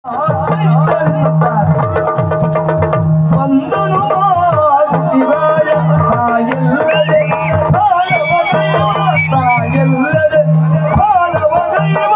ವಂದನು ಮಾರುತಿರಾಯ ತಾಯಲ್ಲದೆ ಸಾಲವಗೈವ ತಾಯಲ್ಲದೆ ಸಾಲವಗೈವ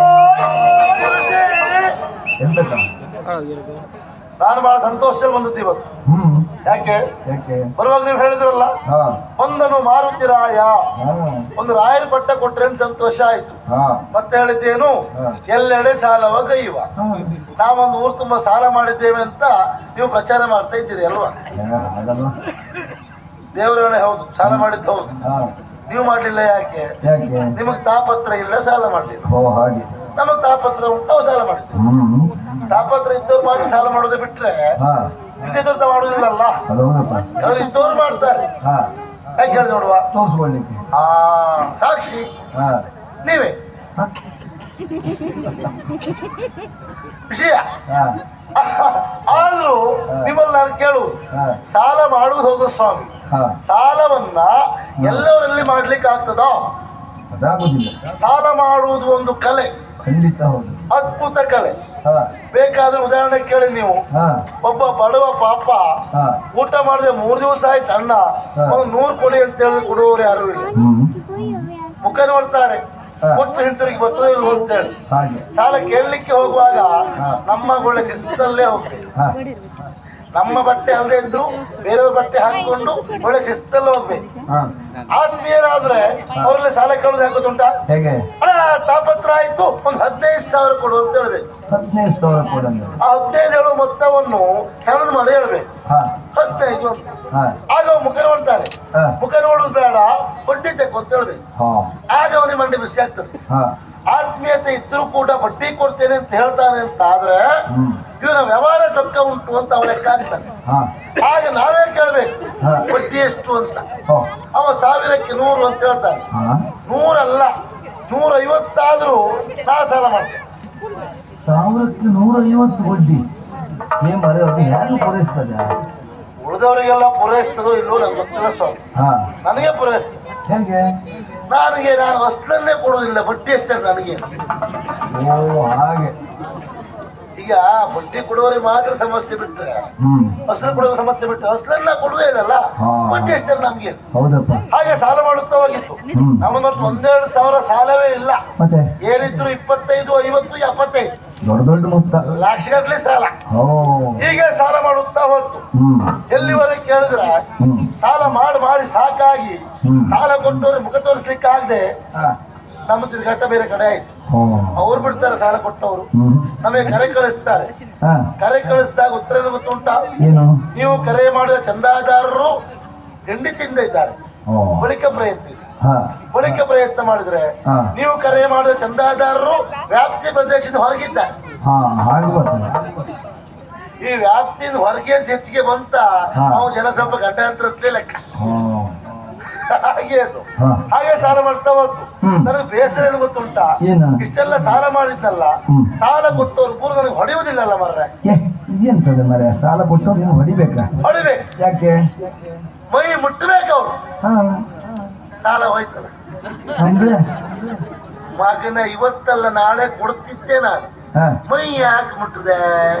ಎಂತಕ ನಾನು ಬಹಳ ಸಂತೋಷದಲ್ಲಿ ಬಂದದ್ದು ಇವತ್ತು ಹ್ಮ್ ಯಾಕೆ ಯಾಕೆ ಬರುವಾಗ ನೀವು ಹೇಳಿದ್ರಲ್ಲ ಹಾ ಒಂದನು ಮಾರುತಿರಾಯ ಹಾ ಒಂದು ರಾಯರ ಪಟ್ಟ ಕೊಟ್ರೆ ಅಂತ ಸಂತೋಷ ಆಯ್ತು ಹಾ ಮತ್ತೆ ಹೇಳಿದ್ದೇನು ಹಾ. ಎಲ್ಲೆಡೆ ಸಾಲವ ಗೈವ ಹಾ. ನಾವೊಂದು ಊರು ತುಂಬಾ ಸಾಲ ಮಾಡಿದ್ದೇವೆ ಅಂತ ನೀವು ಪ್ರಚಾರ ಮಾಡ್ತಾ ಇದ್ದೀರಿ ಅಲ್ವಾ ಯಾ, ಹಾಗಲ್ಲ ದೇವರೇ ಹೌದು ಸಾಲ ಮಾಡಿದ್ದು ಹೌದು ಹಾ ನೀವು ಮಾಡ್ಲಿಲ್ಲ ಯಾಕೆ ಯಾಕೆ ನಿಮಗೆ ತಾಪತ್ರ ಇಲ್ಲ ಸಾಲ ಮಾಡ್ಲಿಲ್ಲ ಓ ಹಾಗೆ ನಮಗೆ ತಾಪತ್ರ ಉಂಟು ನಾವು ಸಾಲ ಮಾಡಿದ್ದೇವೆ ಹ್ಮ್ ತಾಪತ್ರ ಇದ್ದವ್ರು ಮಾತ್ರ ಸಾಲ ಮಾಡೋದೇ ಬಿಟ್ರೆ ಹಾ ಇದ್ದಿದ್ದವ್ರು ಮಾಡುದಿಲ್ಲಲ್ಲ ಅದು ಹೌದಪ್ಪ ಅದ್ರ ಇದ್ದವ್ರು ಮಾಡ್ತಾರೆ ಹಾ ಯಾಕೆ ಹೇಳಿ ನೋಡುವ ತೋರಿಸ್ಕೊಳ್ಳಿಕ್ಕೆ ಆ ಸಾಕ್ಷಿ ಹಾ ನೀವೇ ಹಾ ವಿಷಯ ಹಾ ಆದ್ರೂ ನಿಮ್ಮಲ್ಲಿ ನಾನು ಕೇಳುವುದು ಹಾ. ಸಾಲ ಮಾಡುವುದು ಹೌದು ಸ್ವಾಮಿ ಹಾ ಸಾಲವನ್ನ ಎಲ್ಲವರಲ್ಲಿ ಮಾಡ್ಲಿಕ್ಕೆ ಆಗ್ತದೋ ಅದಾಗುದಿಲ್ಲ ಸಾಲ ಮಾಡುವುದು ಒಂದು ಕಲೆ ಖಂಡಿತ ಹೌದು ಅದ್ಭುತ ಕಲೆ ಹಾ ಬೇಕಾದ್ರೆ ಉದಾಹರಣೆ ಕೇಳಿ ನೀವು ಹಾ ಒಬ್ಬ ಬಡವ ಪಾಪ ಹಾ ಊಟ ಮಾಡಿದ್ರೆ ಮೂರು ದಿವಸ ಆಯ್ತು ಅಣ್ಣ ಹಾ. ಒಂದು ನೂರು ಕೊಡಿ ಅಂತ ಹೇಳಿದ್ರೆ ಕೊಡುವವರು ಯಾರು ಇಲ್ಲ ಹ್ಮ್ ಮುಖ ನೋಡ್ತಾರೆ ಹಾ. ಕೊಟ್ಟು ಹಿಂತಿರುಗಿ ಬರ್ತದೆ ಇಲ್ಲ ಅಂತ ಹೇಳಿ ಹಾಗೆ ಸಾಲ ಕೇಳಲಿಕ್ಕೆ ಹೋಗುವಾಗ ಹಾ. ನಮ್ಮ ಒಳ್ಳೆ ಶಿಸ್ತಲ್ಲೇ ಹೋಗ್ತೇವೆ ಹಾ ನಮ್ಮ ಬಟ್ಟೆ ಅಲ್ಲದೆ ಇದ್ದು ಬೇರೆಯವ್ರ ಬಟ್ಟೆ ಹಾಕೊಂಡು ಒಳ್ಳೆ ಶಿಸ್ತಲ್ಲಿ ಹೋಗ್ಬೇಕು ಹಾ ಆತ್ಮೀಯರಾದ್ರೆ ಅವರಲ್ಲಿ ಸಾಲ ಕೇಳೋದು ಹಾಕೋದುಂಟಾ ಹೇಗೆ ಅಣ್ಣ ತಾಪತ್ರ ಆಯ್ತು ಒಂದು ಹದಿನೈದು ಸಾವಿರ ಕೊಡು ಅಂತ ಹೇಳ್ಬೇಕು ಹದಿನೈದು ಸಾವಿರ ಕೊಡಂಗ ಆ ಹದಿನೈದು ಹೇಳೋ ಮೊತ್ತವನ್ನು ಸಣ್ಣದು ಮಾಡಿ ಹೇಳ್ಬೇಕು ಹಾ ಹದಿನೈದು ಅಂತ ಹಾ ಆಗ ಅವ್ನು ಮುಖ ನೋಡ್ತಾನೆ ಹಾ ಮುಖ ನೋಡುದು ಬೇಡ ಬಡ್ಡಿ ತೆಕ್ಕು ಅಂತ ಹೇಳ್ಬೇಕು ಹಾ ಆಗ ಅವನಿಗೆ ಮಂಡಿ ಬಿಸಿ ಆಗ್ತದೆ ಹಾ ಆತ್ಮೀಯತೆ ಇದ್ರೂ ಕೂಡ ಬಡ್ಡಿ ಕೊಡ್ತೇನೆ ಅಂತ ಹೇಳ್ತಾನೆ ಅಂತ ಆದ್ರೆ ಹ್ಮ್ ಇವನ ವ್ಯವಹಾರ ಚೊಕ್ಕ ಉಂಟು ಅಂತ ಅವನ ಲೆಕ್ಕ ಹಾಕ್ತಾನೆ ಹಾ ಆಗ ನಾವೇ ಕೇಳ್ಬೇಕು ಹಾ. ಬಡ್ಡಿ ಎಷ್ಟು ಅಂತ ಹೋ ಅವ ಸಾವಿರಕ್ಕೆ ನೂರು ಅಂತ ಹೇಳ್ತಾನೆ ಹಾ ನೂರಲ್ಲ ನೂರ ಐವತ್ತಾದ್ರೂ ನಾ ಸಾಲ ಮಾಡ್ತೇನೆ ಸಾವಿರಕ್ಕೆ ನೂರ ಐವತ್ತು ಬಡ್ಡಿ ಏನ್ ಮರೆ ಅದು ಹೇಗೆ ಪೂರೈಸ್ತದೆ ಉಳಿದವರಿಗೆಲ್ಲ ಪೂರೈಸ್ತದೋ ಇಲ್ಲೋ ನಂಗೆ ಗೊತ್ತಿಲ್ಲ ಸ್ವಾಮಿ ಹಾ ನನಗೆ ಪೂರೈಸ್ತದೆ ಹೇಗೆ ನನಗೆ ನಾನು ವಸ್ತ್ರನ್ನೇ ಕೊಡುವುದಿಲ್ಲ ಬಡ್ಡಿ ಎಷ್ಟೇ ನನಗೆ ಓ ಹಾಗೆ ಈಗ ಬಡ್ಡಿ ಕೊಡುವವರಿಗೆ ಮಾತ್ರ ಸಮಸ್ಯೆ ಬಿಟ್ರೆ ಹ್ಮ್ ವಸ್ತ್ರ ಕೊಡುವ ಸಮಸ್ಯೆ ಬಿಟ್ಟರೆ ವಸ್ತ್ರನ್ನ ಕೊಡುವುದೇ ಇರಲ್ಲ ಹಾ. ಬಡ್ಡಿ ಎಷ್ಟೇ ನಮ್ಗೆ ಹೌದಪ್ಪ ಹಾಗೆ ಸಾಲ ಮಾಡುತ್ತಾ ಹೋಗಿತ್ತು ಹ್ಮ್. ನಮ್ಮ ಮತ್ತೆ ಒಂದೆರಡು ಸಾವಿರ ಸಾಲವೇ ಇಲ್ಲ ಮತ್ತೆ ಏನಿದ್ರು ಇಪ್ಪತ್ತೈದು ಐವತ್ತು ಎಪ್ಪತ್ತೈದು ದೊಡ್ಡ ದೊಡ್ಡ ಮೊತ್ತ ಲಕ್ಷಗಟ್ಟಲೆ ಸಾಲ ಓ ಹೀಗೆ ಸಾಲ ಮಾಡುತ್ತಾ ಹೋಯ್ತು ಹ್ಮ್ ಎಲ್ಲಿವರೆಗೆ ಕೇಳಿದ್ರೆ ಹ್ಮ್ ಸಾಲ ಮಾಡಿ ಮಾಡಿ ಸಾಕಾಗಿ ಹ್ಮ್. ಸಾಲ ಕೊಟ್ಟವ್ರಿಗೆ ಮುಖ ತೋರಿಸ್ಲಿಕ್ಕೆ ಆಗದೆ ಹಾ ನಮ್ಮ ತಿರುಗಾಟ ಬೇರೆ ಕಡೆ ಆಯ್ತು ಓ ಅವ್ರು ಬಿಡ್ತಾರೆ ಸಾಲ ಕೊಟ್ಟವರು ಹ್ಮ್ ನಮಗೆ ಕರೆ ಕಳಿಸ್ತಾರೆ ಹಾ ಕರೆ ಕಳಿಸಿದಾಗ ಉತ್ತರ ಏನು ಗೊತ್ತುಂಟಾ ಏನು ನೀವು ಕರೆ ಮಾಡಿದ ಚಂದಾದಾರರು ತಿಂಡಿ ತಿಂದ ಇದ್ದಾರೆ ಓ ಬಳಿಕ ಪ್ರಯತ್ನಿಸಿ ಹಾ ಬಳಿಕ ಪ್ರಯತ್ನ ಮಾಡಿದ್ರೆ ಹಾ. ನೀವು ಕರೆ ಮಾಡಿದ ಚಂದಾದಾರರು ವ್ಯಾಪ್ತಿ ಪ್ರದೇಶದ ಹೊರಗಿದ್ದಾರೆ ಹಾ ಹಾಗೆ ಬರ್ತದೆ ಈ ವ್ಯಾಪ್ತಿಯಿಂದ ಹೊರಗೆ ಅಂತ ಹೆಚ್ಚಿಗೆ ಬಂತ ಹಾ. ನಾವು ಜನ ಸ್ವಲ್ಪ ಗಂಟಾಂತರತ್ಲೇ ಲೆಕ್ಕ ಓ ಹಾಗೆ ಅದು ಹಾ ಹಾಗೆ ಸಾಲ ಮಾಡ್ತಾ ಹೋಯ್ತು ಹ್ಮ್. ನನಗೆ ಬೇಸರ ಏನು ಗೊತ್ತುಂಟಾ ಏನು ಇಷ್ಟೆಲ್ಲ ಸಾಲ ಮಾಡಿದ್ನಲ್ಲ ಹ್ಮ್. ಸಾಲ ಕೊಟ್ಟವ್ರು ಪೂರ್ವ ನನಗೆ ಹೊಡೆಯುವುದಿಲ್ಲಲ್ಲ ಮಾರ್ರೆ ಏ ಇದೆಂತದೆ ಮರೆ ಸಾಲ ಕೊಟ್ಟು ನೀನು ಹೊಡಿಬೇಕಾ ಹೊಡಿಬೇಕು ಯಾಕೆ ಮೈ ಮುಟ್ಟಬೇಕು ಅವ್ರು ಹಾ ಸಾಲ ಹೋಯ್ತಲ್ಲ ಅಂದ್ರೆ ಮಗನ ಇವತ್ತಲ್ಲ ನಾಳೆ ಕೊಡ್ತಿದ್ದೆ ನಾನು ಹಾ ಮೈ ಯಾಕೆ ಮುಟ್ಟದೆ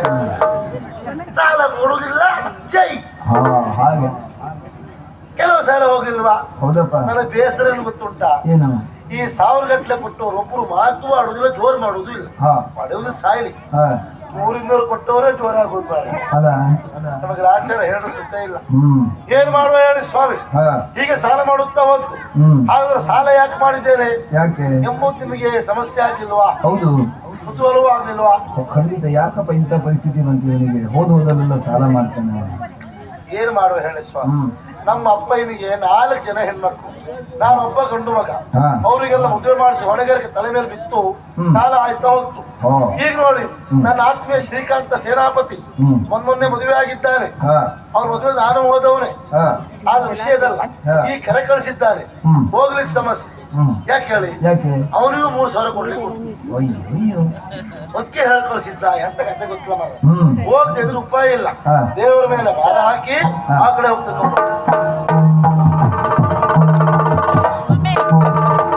ಸಾಲ ಕೊಡುವುದಿಲ್ಲ ಜೈ ಹಾ ಹಾಗೆ ಕೆಲವು ಸಾಲ ಹೋಗಿಲ್ವಾ ಹೌದಪ್ಪ ನನಗೆ ಬೇಸರ ಏನು ಗೊತ್ತುಂಟಾ ಏನು ಈ ಸಾವಿರ ಗಟ್ಟಲೆ ಕೊಟ್ಟವರು ಒಬ್ರು ಮಾತು ಆಡುದಿಲ್ಲ ಜೋರು ಮಾಡುವುದು ಇಲ್ಲ ಹಾ ಮಾಡುವುದು ಸಾಯ್ಲಿ ಹಾ ನೂರಿನೂರು ಕೊಟ್ಟವರೇ ಜೋರಾಗೋದು ಮಾಡಿ ಅಲ್ಲ ನಮಗೆ ಆಚಾರ ಹೇಳೋ ಸುತ್ತ ಇಲ್ಲ ಹ್ಮ್ ಏನ್ ಮಾಡುವ ಹೇಳಿ ಸ್ವಾಮಿ ಹಾ ಹೀಗೆ ಸಾಲ ಮಾಡುತ್ತಾ ಹೋಗ್ತು ಹ್ಮ್ ಹಾಗಾದ್ರೆ ಸಾಲ ಯಾಕೆ ಮಾಡಿದ್ದೇನೆ ಯಾಕೆ ಎಂಬುದು ನಿಮಗೆ ಸಮಸ್ಯೆ ಆಗಿಲ್ವಾ ಹೌದು ಕುತೂಹಲವೂ ಆಗ್ಲಿಲ್ವಾ ಓ, ಖಂಡಿತ ಯಾಕಪ್ಪ ಇಂಥ ಪರಿಸ್ಥಿತಿ ಬಂತು ಇವನಿಗೆ ಹೋದ ಹೋದಲ್ಲೆಲ್ಲ ಸಾಲ ಮಾಡ್ತಾನೆ ಅವನು. ಏನ್ ಮಾಡುವ ಹೇಳಿ ಸ್ವಾಮಿ ಹ್ಮ್ ನಮ್ಮ ಅಪ್ಪನಿಗೆ ನಾಲ್ಕು ಜನ ಹೆಣ್ಮಕ್ಳು ನಾನು ಒಬ್ಬ ಗಂಡು ಮಗ ಹಾ. ಅವರಿಗೆಲ್ಲ ಮದುವೆ ಮಾಡಿಸಿ ಹೊಣೆಗಾರಿಕೆ ತಲೆ ಮೇಲೆ ಬಿತ್ತು ಹ್ಮ್. ಸಾಲ ಆಯ್ತಾ ಹೋಗ್ತು ಓ ಈಗ ನೋಡಿ ನನ್ನ ಆತ್ಮೀಯ ಶ್ರೀಕಾಂತ ಸೇನಾಪತಿ ಹ್ಮ್ ಮೊನ್ನೆ ಮದುವೆ ಆಗಿದ್ದಾನೆ ಹಾ ಅವ್ರ ಮದುವೆ ನಾನು ಹೋದವನೇ ಹಾ ಆದ ವಿಷಯದಲ್ಲ ಹಾ. ಈ ಕರೆ ಕಳಿಸಿದ್ದಾನೆ ಹ್ಮ್ ಹೋಗ್ಲಿಕ್ಕೆ ಸಮಸ್ಯೆ ಹ್ಮ್ ಯಾಕೆ ಹೇಳಿ ಯಾಕೆ ಅವನಿಗೂ ಮೂರು ಸಾವಿರ ಕೊಡ್ಲಿಕ್ಕೆ ಉಂಟು. ಅಯ್ಯೋ ಅಯ್ಯೋ ಅದಕ್ಕೆ ಹೇಳಿ ಕಳಿಸಿದ್ದ ಎಂತ ಕತೆ ಗೊತ್ತಿಲ್ಲ ಮಾರ್ರೆ. ಹ್ಮ್ ಹೋಗ್ದೆ ಇದ್ರೆ ಉಪಾಯ ಇಲ್ಲ ಹಾ. ದೇವರ ಮೇಲೆ ಭಾರ ಹಾಕಿ ಹಾ. ಆ ಕಡೆ ಹೋಗ್ತದೆ ನೋಡು.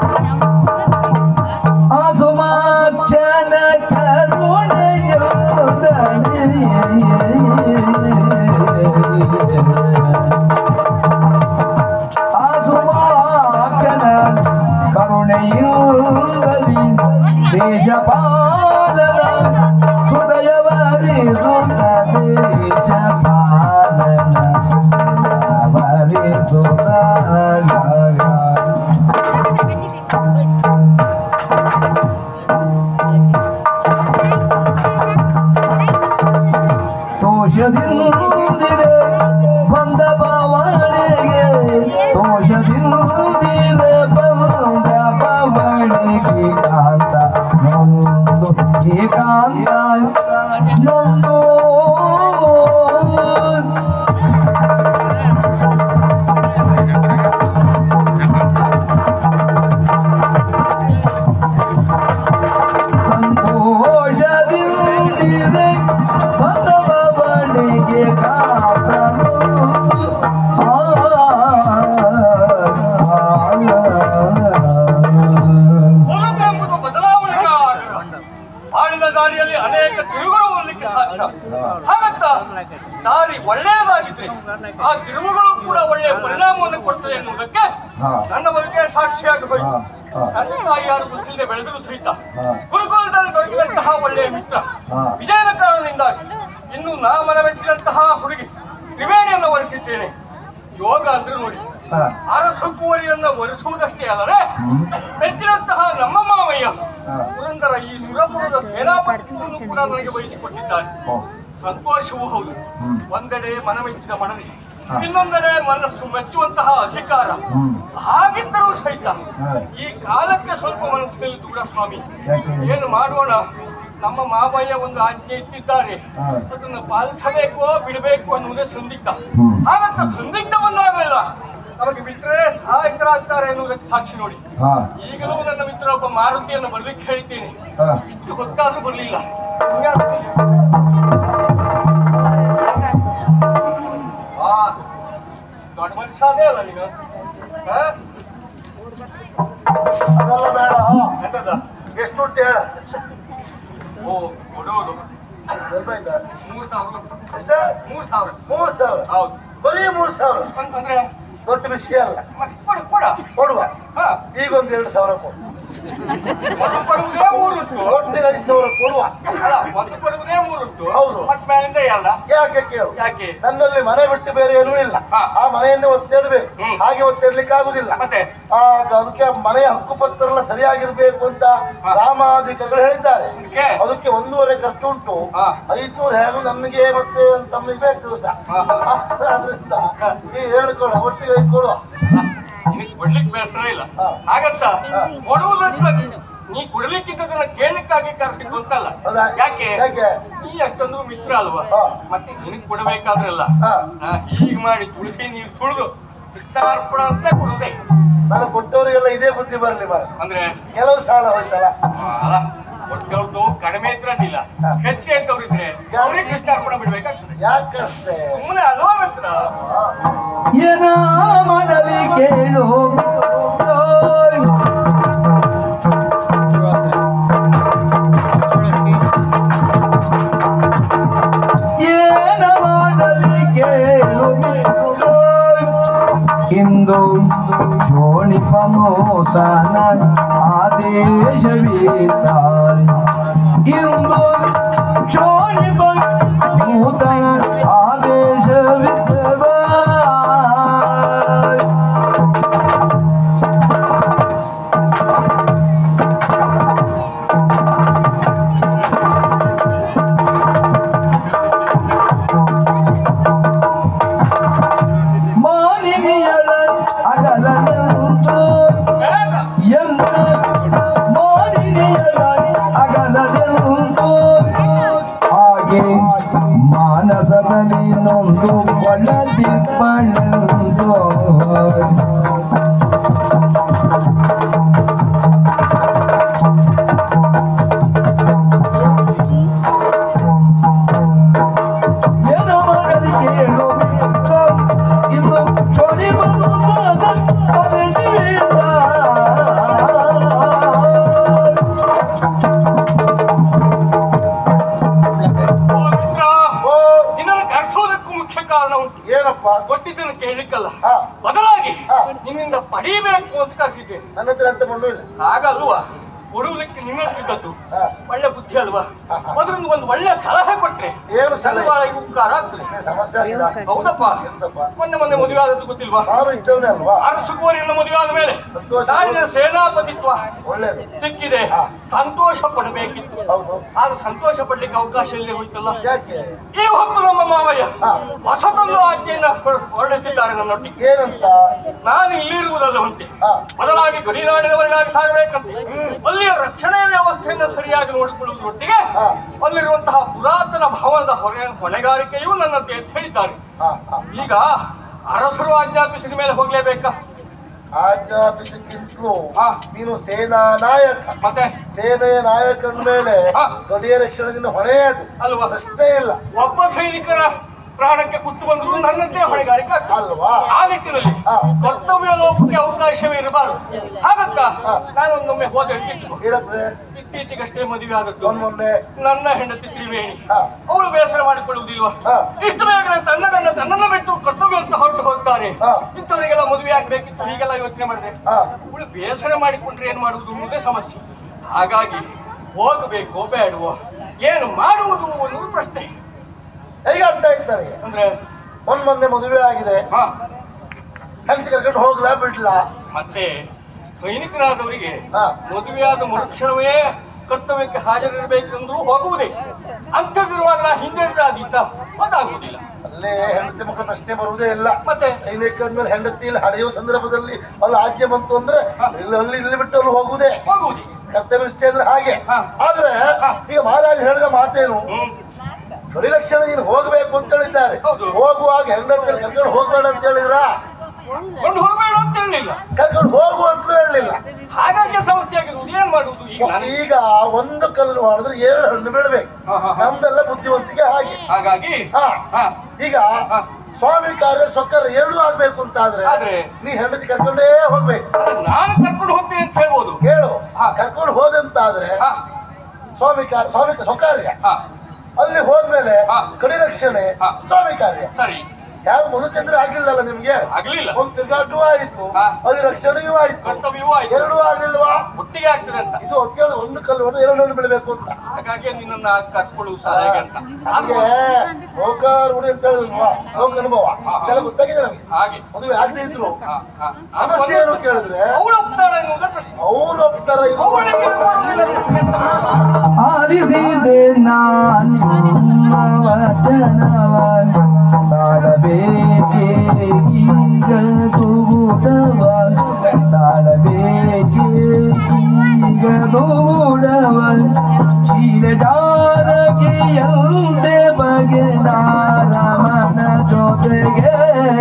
ಆಸುಮಾಚನ ಕರುಣೆಯು ಆಸುವಾಚನ ಕರುಣೆಯಿಂದಲಿ ದೇಶಪಾಲನ ಸುದಯವರಿಸುತ್ತ ದೇಶಪಾಲನ ಸುದಯವರಿಸುತ್ತ ದೋಷದಿಂದಿದೆ ಬಂದ ಭಾವನೆಗೆ ದೋಷದಿಂದಿದೆ ಬಂದ ಭಾವನೆಗೆ ಕಾಂತ ನೊಂದು ಏಕಾಂತ ನೊಂದು ಸಂತೋಷದಿಂದಿದೆ ಬಂದ ಭಾವನೆಗೆ ಕಾಂತ ನೊಂದು ಆ, ಆ, ಆ. ಎಂಬುದು ಬದಲಾವಣೆಗಳ ಆಗರ. ಬಾಳಿನ ದಾರಿಯಲ್ಲಿ ಅನೇಕ ತಿರುಗಳು ಬರಲಿಕ್ಕೆ ಸಾಧ್ಯ ಹಾಗಂತ ದಾರಿ ಒಳ್ಳೆಯದಾಗಿದ್ರೆ ಆ ತಿರುವುಗಳು ಕೂಡ ಒಳ್ಳೆಯ ಪರಿಣಾಮವನ್ನು ಕೊಡ್ತದೆ ಎನ್ನುವುದಕ್ಕೆ ಹಾ. ನನ್ನ ಬಗ್ಗೆ ಸಾಕ್ಷಿಯಾಗಿ ಹೋಯಿತು ಹಾ, ಹಾ. ತಂದೆ ತಾಯಿ ಯಾರು ಗೊತ್ತಿಲ್ಲದೆ ಬೆಳೆದರೂ ಸಹಿತ ಹಾ. ಗುರುಕುಲದಲ್ಲಿ ದೊರಕಿದಂತಹ ಒಳ್ಳೆಯ ಮಿತ್ರ ಹಾ. ವಿಜಯನ ಕಾರಣದಿಂದಾಗಿ ಇನ್ನು ನಾ ಮನವೆತ್ತಿದಂತಹ ಹುಡುಗಿ ತ್ರಿವೇಣಿಯನ್ನು ವರಿಸಿದ್ದೇನೆ ಯೋಗ ಅಂದ್ರೆ ನೋಡಿ ಹಾ. ಅರಸ ಕುವರಿಯನ್ನ ವರಿಸುವುದಷ್ಟೇ ಅಲ್ಲದೆ ಹ್ಮ್. ಮೆಚ್ಚಿದಂತಹ ನಮ್ಮ ಮಾವಯ್ಯ ಹಾ. ಪುರಂದರ ಈ ಸುರಪುರದ ಸೇನಾಪತಿಯನ್ನು ಕೂಡ ನನಗೆ ವಹಿಸಿಕೊಟ್ಟಿದ್ದಾರೆ ಓ, ಸಂತೋಷವೂ ಹೌದು ಹ್ಮ್. ಒಂದೆಡೆ ಮನಮೆಚ್ಚಿದ ಮನವಿ ಹಾ. ಇನ್ನೊಂದೆಡೆ ಮನಸ್ಸು ಮೆಚ್ಚುವಂತಹ ಅಧಿಕಾರ ಹ್ಮ್. ಹಾಗಿದ್ದರೂ ಸಹಿತ ಹಾ. ಈ ಕಾಲಕ್ಕೆ ಸ್ವಲ್ಪ ಮನಸ್ಸಿನಲ್ಲಿ ದೂರ ಸ್ವಾಮಿ ಯಾಕೆ? ಏನು ಮಾಡೋಣ ನಮ್ಮ ಮಾವಯ್ಯ ಒಂದು ಆಜ್ಞೆ ಇಟ್ಟಿದ್ದಾರೆ ಹಾ. ಅದನ್ನು ಪಾಲಿಸಬೇಕೋ ಬಿಡಬೇಕು ಅನ್ನುವುದೇ ಸಂದಿಗ್ಧ ಹ್ಮ್. ಹಾಗಂತ ಸಂದಿಗ್ಧವನ್ನಾಗಲ್ಲ ನಮಗೆ ಮಿತ್ರರೇ ಸಹಾಯಕರಾಗ್ತಾರೆ ಎನ್ನುವುದಕ್ಕೆ ಸಾಕ್ಷಿ ನೋಡಿ ಹಾ, ಈಗಲೂ ನನ್ನ ಮಿತ್ರ ಒಬ್ಬ ಮಾರುತಿಯನ್ನು ಬರ್ಲಿಕ್ಕೆ ಹೇಳಿದ್ದೇನೆ ಹಾ. ಇಷ್ಟು ಹೊತ್ತಾದ್ರೂ ಬರ್ಲಿಲ್ಲ ಆ, ದೊಡ್ಡ ಮನುಷ್ಯ ಅದೇ ಅಲ್ಲ ನೀನು ಆ? ಅದೆಲ್ಲ ಬೇಡ ಎಂತದ? ಎಷ್ಟು ಉಂಟು ಹೇಳ ಓ ಕೊಡುವುದು ಸ್ವಲ್ಪ ಆಯ್ತಾ ಮೂರು ಸಾವಿರ ಎಷ್ಟ ಮೂರು ಸಾವಿರ ಮೂರು ಸಾವಿರ ಹೌದು ಬರೀ ಮೂರು ಸಾವಿರ ಅಂತಂದ್ರೆ ದೊಡ್ಡ ವಿಷಯ ಅಲ್ಲ ಮತ್ತೆ ಕೊಡು ಕೊಡ ಕೊಡುವ ಹಾ ಈಗ ಒಂದ್ ಎರಡು ಸಾವಿರ ಕೊಡು ಒಂದು ಕೊಡುವುದೇ ಮೂರು ಉಂಟು ಒಟ್ಟಿಗೆ ಐದು ಸಾವಿರ ಕೊಡುವ ಅಲ್ಲ ಒಂದು ಕೊಡುವುದೇ ಮೂರು ಉಂಟು ಹೌದು. ಮತ್ತೆ ಮೇಲಿಂದ ಎಲ್ಲ ಯಾಕೆ ಕೇಳು ಯಾಕೆ ನನ್ನಲ್ಲಿ ಮನೆ ಬಿಟ್ಟು ಬೇರೆ ಏನೂ ಇಲ್ಲ ಹಾ. ಆ ಮನೆಯನ್ನೇ ಒತ್ತಿಡ್ಬೇಕು ಹ್ಮ್. ಹಾಗೆ ಒತ್ತಿಡ್ಲಿಕ್ಕೆ ಆಗುದಿಲ್ಲ ಮತ್ತೆ ಆ ಅದಕ್ಕೆ ಮನೆಯ ಹಕ್ಕುಪತ್ರ ಎಲ್ಲ ಸರಿಯಾಗಿರ್ಬೇಕು ಅಂತ ಹಾ. ರಾಮಾಧಿಕಗಳು ಹೇಳಿದ್ದಾರೆ ಅದಕ್ಕೆ? ಅದಕ್ಕೆ ಒಂದೂವರೆ ಖರ್ಚು ಉಂಟು ಹಾ. ಐದ್ನೂರು ಹೇಗೂ ನನಗೆ ಮತ್ತೆ ನನ್ನ ತಮ್ಮಿಗೆ ಬೇಕು ದಿವಸ ಹಾ, ಹಾ. ಅದರಿಂದ ಈ ಹೇಳ್ಕೊಳ ಒಟ್ಟಿಗೆ ಐದು ಕೊಡುವ ನಿನಗೆ ಕೊಡ್ಲಿಕ್ಕೆ ಬೇಸರ ಇಲ್ಲ ಹಾ. ಹಾಗಂತ ಕೊಡುವುದಕ್ಕೆ ನೀ ಕೊಡ್ಲಿಕ್ಕಿದ್ದದನ್ನ ಕೇಳಲಿಕ್ಕಾಗಿ ಕರೆಸಿದ್ದು ಅಂತಲ್ಲ ಹೌದಾ? ಯಾಕೆ ಯಾಕೆ? ನೀ ಅಷ್ಟೊಂದು ಮಿತ್ರ ಅಲ್ವಾ ಹಾ. ಮತ್ತೆ ನಿನಗೆ ಕೊಡಬೇಕಾದ್ರಲ್ಲ ಹಾ. ನಾ ಹೀಗೆ ಮಾಡಿ ತುಳಸಿ ನೀರು ಸುಳಿದು ಕೃಷ್ಣಾರ್ಪಣ ಅಂತ ಕೊಡುದೇ ನಾನು ಕೊಟ್ಟವರಿಗೆಲ್ಲ ಇದೇ ಬುದ್ಧಿ ಬರಲಿ ಮಾರ ಅಂದ್ರೆ ಕೆಲವು ಸಾಲ ಹೋಯ್ತಲ್ಲ ಆ, ಅಲ್ಲ ಕೊಟ್ಟವ್ರದ್ದು ಕಡಿಮೆ ಇದ್ರದಿಲ್ಲ ಹಾ. ಹೆಚ್ಚಿಗೆ ಅಂತವ್ರು ಇದ್ರೆ ಅವ್ರಿಗೆ ಕೃಷ್ಣಾರ್ಪಣ ಬಿಡ್ಬೇಕಾಗ್ತದೆ ಯಾಕಷ್ಟೇ ಸುಮ್ಮನೆ ಅಲ್ವಾ ಮಿತ್ರ ಏನ ಮನವಿ ಕೇಳು ಏನ ಮಾಡಲಿ ಕೇಳು ಇಂದು ಶೋಣಿಪ ನೂತನ ಆದೇಶವೀತ ಇಂದು ಶೋಣಿಪ ನೂತನ ಆದೇಶವಿತ್ತ ಮಾನಿನಿಯಲ ಅಗಲ ನಿಂತು ಬೇಡ. ಎಂದ ಮಾನಿನಿಯಲ ಅಗಲ ನಿಂತು ಹಾಗೆ ಮಾನಸದಲ್ಲಿ ನೊಂದು ಕೊಳ್ಳದಿಪ್ಪಣೆಂದು ಏನು ಮಾಡಲಿ ಕೇಳು ಇನ್ನು ಚೊಡಿ ಬರುವಾಗ ಅರಳಿದ. ಓ ಮಿತ್ರ ಕಾರಣ ಉಂಟು ಏನಪ್ಪ ಕೊಟ್ಟಿದ್ದನ್ನು ಕೇಳಲಿಕ್ಕಲ್ಲ ಹಾ ಬದಲಾಗಿ ಹಾ. ನಿನ್ನಿಂದ ಪಡೀಬೇಕು ಅಂತ ಕಳಿಸಿದ್ದೇನೆ ನನ್ನ ಹತ್ರ ಅಂತ ಮಣ್ಣು ಇಲ್ಲ ಹಾಗಲ್ವಾ ಕೊಡುವುದಕ್ಕೆ ನಿನ್ನಷ್ಟಿದ್ದದ್ದು ಹಾ. ಒಳ್ಳೆ ಬುದ್ಧಿ ಅಲ್ವಾ ಹಾ, ಹಾ. ಅದ್ರಿಂದ ಒಂದು ಒಳ್ಳೆ ಸಲಹೆ ಕೊಟ್ರೆ ಏನು ಸಲಹೆ? ನನ್ನ ಬಾಳಿಗೆ ಉಪಕಾರ ಆಗ್ತದೆ ಏನ್ ಸಮಸ್ಯೆ ಆಗಿದ ಹೌದಪ್ಪ ಎಂತಪ್ಪ ಮೊನ್ನೆ ಮೊನ್ನೆ ಮದುವೆ ಆದದ್ದು ಗೊತ್ತಿಲ್ವಾ ನಾನು ಇದ್ದವನೇ ಅಲ್ವಾ ಅರಸು ಕೋರಿಯನ್ನು ಮದುವೆ ಆದ ಮೇಲೆ ಸಂತೋಷ. ನಾನಿನ ಸೇನಾಪತಿತ್ವ ಒಳ್ಳೇದು ಸಿಕ್ಕಿದೆ ಹಾ. ಸಂತೋಷ ಪಡಬೇಕಿತ್ತು ಹೌದು ಆದ್ರೆ ಸಂತೋಷ ಪಡ್ಲಿಕ್ಕೆ ಅವಕಾಶ ಇಲ್ಲೇ ಹೋಯ್ತಲ್ಲ ಯಾಕೆ ಈ ಹೊತ್ತು ನಮ್ಮ ಮಾವಯ್ಯ ಹಾ. ಹೊಸದೊಂದು ಆಜ್ಞೆಯನ್ನು ಹೊರ- ಹೊರಡಿಸಿದ್ದಾರೆ ನನ್ನೊಟ್ಟಿಗೆ ಏನಂತ ನಾನು ಇಲ್ಲಿರುವುದಲ್ಲ ಹೊಂಟೆ ಹಾ. ಬದಲಾಗಿ ಗಡಿನಾಡಿನವರಿಗಾಗಿ ಸಾಗಬೇಕಂತೆ ಅಲ್ಲಿಯ ರಕ್ಷಣೆ ವ್ಯವಸ್ಥೆಯನ್ನು ಸರಿಯಾಗಿ ನೋಡಿಕೊಳ್ಳುವುದರೊಟ್ಟಿಗೆ ಹಾ. ಅಲ್ಲಿರುವಂತಹ ಪುರಾತನ ಭವನದ ಹೊರೆ ಹೊಣೆಗಾರಿಕೆಯೂ ನನ್ನದೇ ಅಂತ ಹೇಳಿದ್ದಾರೆ ಹಾ ಹಾ ಈಗ ಅರಸರು ಆಜ್ಞಾಪಿಸಿದ ಮೇಲೆ ಹೋಗ್ಲೇಬೇಕಾ ಆಜ್ಞಾಪಿಸಕ್ಕಿಂತಲೂ ಹಾ. ನೀನು ಸೇನಾ ನಾಯಕ ಮತ್ತೆ ಸೇನೆಯ ನಾಯಕ ಮೇಲೆ ಹಾ. ಗಡಿಯ ರಕ್ಷಣೆಯಿಂದ ಹೊಣೆ ಅದು ಅಲ್ವಾ ಪ್ರಶ್ನೆ ಇಲ್ಲ ಒಬ್ಬ ಸೈನಿಕರ ಪ್ರಾಣಕ್ಕೆ ಕುತ್ತು ಬಂದ್ರು ನನ್ನಂತೆ ಹೊಣೆಗಾರಿಕೆ ಆಗ್ತದೆ. ಅಲ್ವಾ ಆ ನಿಟ್ಟಿನಲ್ಲಿ ಹಾ. ಕರ್ತವ್ಯ ಲೋಪಕ್ಕೆ ಅವಕಾಶವೇ ಇರಬಾರದು ಹಾಗಂತ ನಾನೊಂದೊಮ್ಮೆ ಹೋದ ಇತ್ತೀಚೆಗೆ ಏನಾಗ್ತದೆ ಇತ್ತೀಚೆಗಷ್ಟೇ ಮದುವೆ ಆದದ್ದು ಒಂದ್ ಮೊನ್ನೆ ನನ್ನ ಹೆಂಡತಿ ತ್ರಿವೇಣಿ ಹಾ. ಅವಳು ಬೇಸರ ಮಾಡಿಕೊಳ್ಳುವುದಿಲ್ವಾ ಹಾ. ಇಷ್ಟು ಬೇಗನೆ ತನ್ನದನ್ನ ತನ್ನನ್ನ ಬಿಟ್ಟು ಕರ್ತವ್ಯ ಅಂತ ಹೊರಟು ಹೋಗ್ತಾರೆ ಹಾ. ಇಂಥವರಿಗೆಲ್ಲ ಮದುವೆ ಆಗ್ಬೇಕಿತ್ತು ಹೀಗೆಲ್ಲ ಯೋಚನೆ ಮಾಡಿದೆ ಹಾ ಅವಳು ಬೇಸರ ಮಾಡಿಕೊಂಡ್ರೆ ಏನ್ ಮಾಡುವುದು ಅನ್ನೋದೇ ಸಮಸ್ಯೆ ಹಾಗಾಗಿ ಹೋಗಬೇಕೋ ಬೇಡವೋ ಏನು ಮಾಡುವುದು ಅನ್ನೋದು ಪ್ರಶ್ನೆ ಹೇಗೆ ಅರ್ಥ ಇದ್ದಾರೆ ಅಂದ್ರೆ ಒಂದ್ ಮೊನ್ನೆ ಮದುವೆ ಆಗಿದೆ ಹಾ ಹೆಂಡತಿ ಕರ್ಕೊಂಡು ಹೋಗ್ಲಾ ಬಿಡ್ಲಾ ಮತ್ತೆ ಸೈನಿಕರಾದವರಿಗೆ ಹಾ. ಮದುವೆಯಾದ ಮರುಕ್ಷಣವೇ ಕರ್ತವ್ಯಕ್ಕೆ ಹಾಜರಿರಬೇಕೆಂದ್ರೂ ಹೋಗುವುದೇ ಅಂಥದ್ದಿರುವಾಗ ನಾ ಹಿಂದೆ ಆದಿತ್ತ ಅದಾಗುವುದಿಲ್ಲ ಅಲ್ಲೇ ಹೆಂಡತಿ ಮಕ್ಕಳ ಪ್ರಶ್ನೆ ಬರುವುದೇ ಇಲ್ಲ ಮತ್ತೆ ಸೈನಿಕ ಆದ್ಮೇಲೆ ಹೆಂಡತಿ ಇಲ್ಲಿ ಹಡೆಯುವ ಸಂದರ್ಭದಲ್ಲಿ ಅಲ್ಲಿ ಆಜ್ಞೆ ಬಂತು ಅಂದ್ರೆ ಇಲ್ಲಿ ಅಲ್ಲಿ ಇಲ್ಲಿ ಬಿಟ್ಟು ಅಲ್ಲಿ ಹೋಗುವುದೇ ಹೋಗುವುದೇ ಕರ್ತವ್ಯ ನಿಷ್ಠೆ ಅಂದ್ರೆ ಹಾಗೆ ಹಾ. ಆದ್ರೆ ಈಗ ಮಹಾರಾಜ ಹೇಳಿದ ಮಾತೇನು ಹ್ಮ್ ಗಡಿ ರಕ್ಷಣೆ ನೀನು ಹೋಗ್ಬೇಕು ಅಂತ ಹೇಳಿದ್ದಾರೆ ಹೌದು. ಹೋಗುವಾಗ ಹೆಂಡತಿ ಕರ್ಕೊಂಡು ಹೋಗ್ಬೇಡ ಅಂತ ಹೇಳಿದ್ರ ಕೊಂಡು ಹೋಗಬೇಡ ಅಂತ ಹೇಳಲಿಲ್ಲ ಕರ್ಕೊಂಡು ಹೋಗು ಅಂತ ಹೇಳಲಿಲ್ಲ ಹಾಗಾಗಿ ಸಮಸ್ಯೆ ಆಗಿರುವುದು ಏನ್ ಮಾಡುವುದು ಈಗ ನನಗೆ ಈಗ ಒಂದು ಕಲ್ಲು ಮಾಡಿದ್ರೆ ಎರಡು ಹಣ್ಣು ಬೀಳ್ಬೇಕು ಹಾ, ಹಾ, ಹಾ. ನಮ್ದೆಲ್ಲ ಬುದ್ಧಿವಂತಿಕೆ ಹಾಗೆ ಹಾಗಾಗಿ ಹಾ ಹಾ ಈಗ ಸ್ವಾಮಿ ಕಾರ್ಯ ಸ್ವಕಾರ ಎರಡು ಆಗ್ಬೇಕು ಅಂತ ಆದ್ರೆ ಆದ್ರೆ? ನೀ ಹೆಂಡತಿ ಕರ್ಕೊಂಡೇ ಹೋಗ್ಬೇಕು ಆದ್ರೆ ನಾನು ಕರ್ಕೊಂಡು ಹೋಗ್ತೀನಿ ಅಂತ ಹೇಳ್ಬೋದು ಕೇಳು ಹಾ. ಕರ್ಕೊಂಡು ಹೋದಂತ ಆದ್ರೆ ಹಾ ಸ್ವಾಮಿ ಕಾರ್ಯ ಸ್ವಾಮಿ ಸ್ವಕಾರ್ಯ ಹಾ ಅಲ್ಲಿ ಹೋದ್ಮೇಲೆ ಹಾ. ಕಡಿ ರಕ್ಷಣೆ ಹಾ. ಸ್ವಾಮಿ ಕಾರ್ಯ ಸರಿ ಯಾವ ಮಧುಚಂದ್ರ ಆಗ್ಲಿಲ್ಲಲ್ಲ ನಿಮ್ಗೆ ಆಗ್ಲಿಲ್ಲ ಒಂದು ತಿರುಗಾಟವೂ ಆಯ್ತು ಹಾ. ಅಲ್ಲಿ ರಕ್ಷಣೆಯೂ ಆಯ್ತು ಕರ್ತವ್ಯವೂ ಆಯ್ತು ಎರಡೂ ಆಗ್ಲಿಲ್ವಾ ಒಟ್ಟಿಗೆ ಆಗ್ತದೆ ಅಂತ ಇದು ಕೇಳು ಒಂದು ಕಲ್ಲು ಹೊಡೆದು ಎರಡು ಹಣ್ಣು ಬೀಳ್ಬೇಕು ಅಂತ ಹಾಗಾಗಿ ನಿನ್ನನ್ನ ಕರ್ಸ್ಕೊಳ್ಳುವುದು ಸಾಧ್ಯ ಅಂತ ನಮ್ಗೆ ಲೋಕಾರೂಢಿ ಅಂತ ಹೇಳಿದ್ವಾ ಲೋಕ ಅನುಭವ ಇದೆಲ್ಲ ಗೊತ್ತಾಗಿದೆ ನಮಗೆ ಹಾಗೆ ಮದುವೆ ಆಗದೆ ಇದ್ರು ಹಾ, ಹಾ. ಸಮಸ್ಯೆ ಏನು ಕೇಳಿದ್ರೆ ಅವಳು ಒಪ್ತಾಳೆ ಎನ್ನುವುದೇ ಪ್ರಶ್ನೆ ಅವ್ರು ಒಪ್ತಾರ ಇದು ಅವಳಿಗೆ ಇರುವ ಪ್ರಶ್ನೆ ಅಂತ. ಆಲಿಸಿದೆ ನಾನು ವಚನವ ತಾಳಬೇಕೆ ಈಗ ಕೂಡವ ತಾಳಬೇಕೆ ಈಗ ದೂಡವ ಶಿರಜಾರಕಿಯಂತೆ ಬಗೆದಾರಮನ ಜೊತೆಗೆ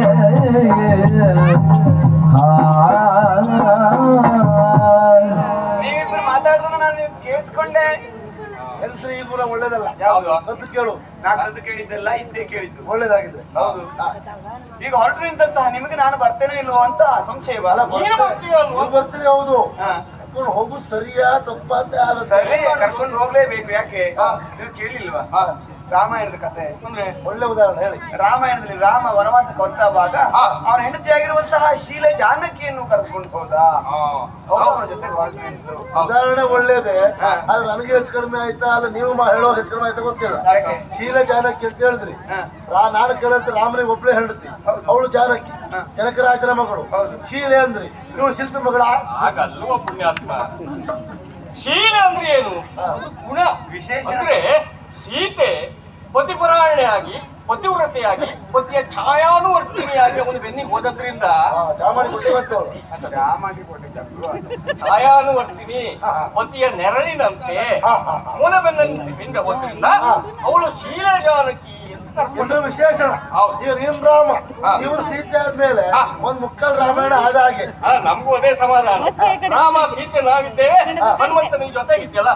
ಹಾ ನೀವಿಬ್ರು ಮಾತಾಡಿದ್ರು ನಾನು ಕೇಳಿಸ್ಕೊಂಡೆ ಹೆಂಗಸರಿ ಈ ಗುಣ ಒಳ್ಳೇದಲ್ಲ ಯಾವುದು? ಕದ್ದು ಕೇಳು ನಾನು ಕದ್ದು ಕೇಳಿದ್ದೆಲ್ಲ ಇದ್ದೇ ಕೇಳಿದ್ದು ಒಳ್ಳೇದಾಗಿದ್ರೆ ಹೌದು ಹಾ. ಈಗ ಹೊರಟು ನಿಂತಹ ನಿಮಗೆ ನಾನು ಬರ್ತೇನೆ ಇಲ್ವೋ ಅಂತ ಸಂಶಯವ ಅಲ್ಲ ನೀನು ಬರ್ತೇನೆ. ಬರ್ತೀಯ ಅಲ್ವಾ? ನೀನು ಬರ್ತೀನಿ ಹೌದು ಹಾ. ಕರ್ಕೊಂಡು ಹೋಗು ಸರಿಯಾ ತಪ್ಪಾ ಅಂತ ಆಲೋಚನೆ. ಸರಿ ಕರ್ಕೊಂಡು ಹೋಗ್ಲೇಬೇಕು ಯಾಕೆ ನೀವು ಕೇಳಿಲ್ವಾ ಹಾ. ರಾಮಾಯಣದ ಕತೆ ಅಂದ್ರೆ ಒಳ್ಳೆ ಉದಾಹರಣೆ ಹೇಳಿ ರಾಮಾಯಣದಲ್ಲಿ ರಾಮ ವನವಾಸಕ್ಕೆ ಹೊತ್ತಾವಾಗ ಹಾ. ಅವನ ಹೆಂಡತಿಯಾಗಿರುವಂತಹ ಶೀಲೆ ಜಾನಕಿಯನ್ನು ಕರೆದುಕೊಂಡು ಹೋದ ಅವಳು ಅವನ ಜೊತೆ ಹೊರಟು ನಿಂತರು. ಉದಾಹರಣೆ ಒಳ್ಳೇದೇ ಹಾ. ಆದ್ರೆ ನನಗೆ ಹೆಚ್ಚು ಕಡಿಮೆ ಆಯ್ತಾ ಅಲ್ಲ ನೀವು ಮಾ- ಹೇಳುವಾಗ ಹೆಚ್ಚು ಕಡಿಮೆ ಆಯ್ತಾ ಗೊತ್ತಿಲ್ಲ ಯಾಕೆ ಶೀಲ ಜಾನಕಿ ಅಂತ ಹೇಳಿದ್ರಿ ಹಾ. ರಾ ನಾನು ಕೇಳಂತ ರಾಮನಿಗೆ ಒಬ್ಳೆ ಹೇಳ್ತಿ ಹೌದು. ಅವಳು ಜಾನಕಿ ಹಾ. ಜನಕರಾಜನ ಮಗಳು ಹೌದು. ಶೀಲೆ ಅಂದ್ರಿ ಇವಳು ಶಿಲ್ಪಿ ಮಗಳ ಹಾಗಲ್ವ ಪುಣ್ಯಾತ್ಮ ಶೀಲ ಅಂದ್ರೆ ಏನು ಅದು ಗುಣ ವಿಶೇಷ. ಅಂದ್ರೆ ಸೀತೆ ಪತಿಪರಾಯಣೆಯಾಗಿ ಪತಿವ್ರತೆಯಾಗಿ ಪತಿಯ ಛಾಯಾನುವರ್ತಿನಿಯಾಗಿ ಅವನು ಬೆನ್ನಿಗೆ ಹೋದದ್ರಿಂದ ಚಾಮಡಿ ಕೊಟ್ಟಿ ಮತ್ತೆ ಅವಳು ಜಾಮಾಗಿ ಕೊಟ್ಟಿದ್ದ ಛಾಯಾನುವರ್ತಿನಿ ಪತಿಯ ನೆರಳಿನಂತೆ ಹಾ, ಹಾ, ಹಾ. ಅವನ ಬೆನ್ನ ಹಿಂದೆ ಹೋದ್ರಿಂದ ಅವಳು ಶೀಲ ಜಾನಕಿ ಅಂತ ಕರ್ಸ್ಕೊಂಡು ಇನ್ನು ವಿಶೇಷಣ ಹೌದು. ಇವ್ರು ನೀನ್ ರಾಮ ಹಾ. ಇವ್ರು ಸೀತೆ ಆದ್ಮೇಲೆ ಹಾ. ಒಂದ್ ಮುಕ್ಕಲ್ ರಾಮಾಯಣ ಆದ ಹಾಗೆ ಆ, ನಮಗೂ ಅದೇ ಸಮಾಧಾನ ರಾಮ ಸೀತೆ ನಾವಿದ್ದೇವೆ ಹನುಮಂತ ನಿನ್ ಜೊತೆಗಿದ್ಯಲ್ಲ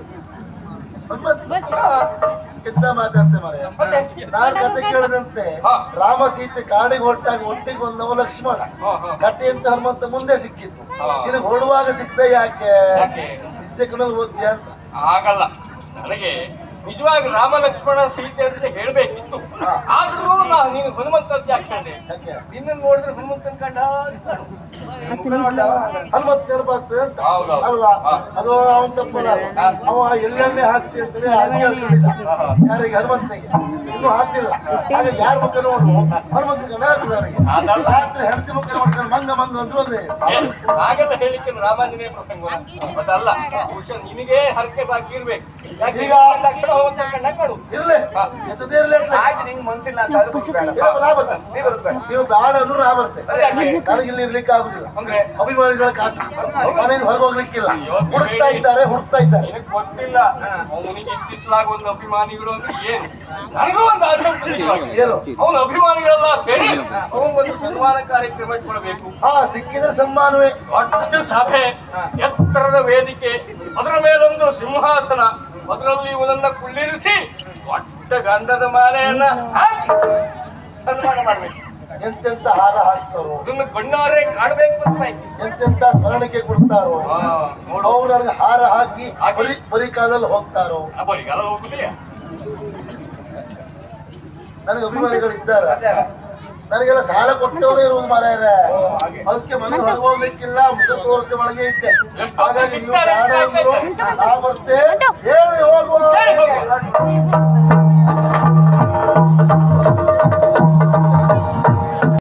ಎಂತ ಮಾತಾಡ್ತೆ ಮಾರಾಯ ಮತ್ತೆ ನಾನ್ ಕತೆ ಕೇಳಿದಂತೆ ಹಾ. ರಾಮ ಸೀತೆ ಕಾಡಿಗೆ ಹೊಟ್ಟಾಗ ಒಟ್ಟಿಗೆ ಬಂದವ ಲಕ್ಷ್ಮಣ ಹಾ, ಹಾ. ಕತೆ ಅಂತ ಹನುಮಂತ ಮುಂದೆ ಸಿಕ್ಕಿತ್ತು ಹಾ. ಇದು ಹೊಡುವಾಗ ಸಿಕ್ತ ಯಾಕೆ ಯಾಕೆ? ನಿತ್ಯ ಕಣ್ಣಲ್ಲಿ ಓದ್ತೀಯ ಅಂತ ಆಗಲ್ಲ ನನಗೆ ನಿಜವಾಗಿ ರಾಮ ಲಕ್ಷ್ಮಣ ಸೀತೆ ಅಂತ ಹೇಳ್ಬೇಕಿತ್ತು ಗೊತ್ತು ಆದ್ರೂ ನಾನು ನೀನು ಹನುಮಂತದ್ದು ಯಾಕೆ ಹೇಳಿದೆ ಯಾಕೆ ನಿನ್ನ ನೋಡಿದ್ರೆ ಹನುಮಂತನ ಕಂಡ ಕಾಣು. ಹನುಮತ್ ನೆನಪಾಗ್ತದೆ ಅಂತ ಹೌದೌದು. ಅಲ್ವಾ ಹಾ. ಅದು ಅವನ ತಪ್ಪಲ್ಲ ಅವ ಎಳ್ಳೆಣ್ಣೆ ಹಾಕ್ತಿ ಅಂತೇಳಿ ಅಜ್ಜಿ ಹೇಳ್ಕೊಂಡಿದ್ದ ಯಾರಿಗೆ ಹನುಮಂತನಿಗೆ ಇನ್ನೂ ಹಾಕ್ತಿಲ್ಲ ಆಗ ಯಾರ ಮುಖ ನೋಡು ಹನುಮಂತ ಕಣ ಆಗ್ತದೆ ಅವನಿಗೆ ಅದಲ್ಲ. ರಾತ್ರಿ ಹೆಂಡತಿ ಮುಖ ನೋಡ್ಕೊಂಡು ಮಂಗ ಮಂಗ ಅಂದ್ರೆ ಒಂದೇ ಏ, ಹಾಗೆಲ್ಲ ಹೇಳಿಕ್ಕೆ ರಾಮಾಂಜನೇಯ ಪ್ರಸಂಗ ಅದಲ್ಲ ಬಹುಶಃ ನಿನಗೆ ಹರಕೆ ಬಾಕಿ ಇರ್ಬೇಕು ಯಾಕೆ ಈಗ- ಲಕ್ಷಣ ಹನುಮಂತನ ಕಂಡ ಕಾಣು ಇರ್ಲಿ ಎಂತದೇ ಇರ್ಲಿ ಅಂತ ಆಯ್ತು ನಿಂಗೆ ಮನ್ಸಿಲ್ಲ ಅಂತ ಅದು ಬೇಡ. ಇಲ್ಲ, ನಾ ಬರ್ತೇನೆ ನೀ ಬರೋದು ಬೇಡ. ನೀವು ಬೇಡ ಅಂದ್ರೂ ನಾ ಬರ್ತೇನೆ ಯಾಕೆ? ನನಗೆ ಇಲ್ಲಿ ಇರ್ಲಿಕ್ಕೆ ಆಗುದಿಲ್ಲ ಅಂದ್ರೆ ಅಭಿಮಾನಿಗಳ ಕಾಟ ಮನೆಯಿಂದ ಹೊರಗೆ ಹೋಗ್ಲಿಕ್ಕಿಲ್ಲ ಹುಡುಕ್ತಾ ಇದ್ದಾರೆ ಹುಡುಕ್ತಾ ಇದ್ದಾರೆ ನಿನಗೆ ಗೊತ್ತಿಲ್ಲ ಅವನಿಗೆ ಇತ್ತಿತ್ತಲಾಗ ಒಂದು ಅಭಿಮಾನಿಗಳು ಅಂದ್ರೆ ಏನು ನನಗೂ ಒಂದು ಆಸೆ ಉಂಟು ನಿಜವಾಗಿ. ಏನು ಅವನ ಅಭಿಮಾನಿಗಳೆಲ್ಲ ಸೇರಿ ಅವನಿಗೊಂದು ಸನ್ಮಾನ ಕಾರ್ಯಕ್ರಮ ಇಟ್ಕೊಳ್ಬೇಕು ಹಾ ಸಿಕ್ಕಿದ್ರೆ ಸನ್ಮಾನವೇ ದೊಡ್ಡ ಸಭೆ ಎತ್ತರದ ವೇದಿಕೆ ಅದರ ಮೇಲೊಂದು ಸಿಂಹಾಸನ ಅದರಲ್ಲಿ ಇವನನ್ನ ಕುಳ್ಳಿರಿಸಿ ದೊಡ್ಡ ಗಂಧದ ಮಾಲೆಯನ್ನ ಹಾಕಿ ಸನ್ಮಾನ ಮಾಡ್ಬೇಕು ಎಂತೆಂತ ಹಾರ ಹಾಕ್ತಾರೋ ಇದನ್ನು ಕಣ್ಣಾರೆ ಕಾಡ್ಬೇಕು ಅಂತ ಆಯ್ತು. ಎಂತೆಂತ ಸ್ಮರಣಿಕೆ ಕೊಡ್ತಾರೋ ಆ, ನೋಡು ಅವ್ರು ನನಗೆ ಹಾರ ಹಾಕಿ ಬರೀ ಬರೀ ಕಾಲದಲ್ಲಿ ಹೋಗ್ತಾರೋ ಅವರಿಗೆಲ್ಲ ಹೋಗುದಿಲ್ಲ ನನಗೆ ಅಭಿಮಾನಿಗಳು ಇದ್ದಾರೆ ನನಗೆಲ್ಲ ಸಾಲ ಕೊಟ್ಟವರೇ ಇರುವುದು ಮಾರಾಯರ ಅದಕ್ಕೆ ಮನೆ ಹೊರಗೆ ಹೋಗ್ಲಿಕ್ಕಿಲ್ಲ ಮುಖ ತೋರಿಸಿ ಒಳಗೆ ಇದ್ದೆ ಹಾಗಾಗಿ ನೀವು ಬೇಡ ಅಂದ್ರು ನಾ ಬರ್ತೇ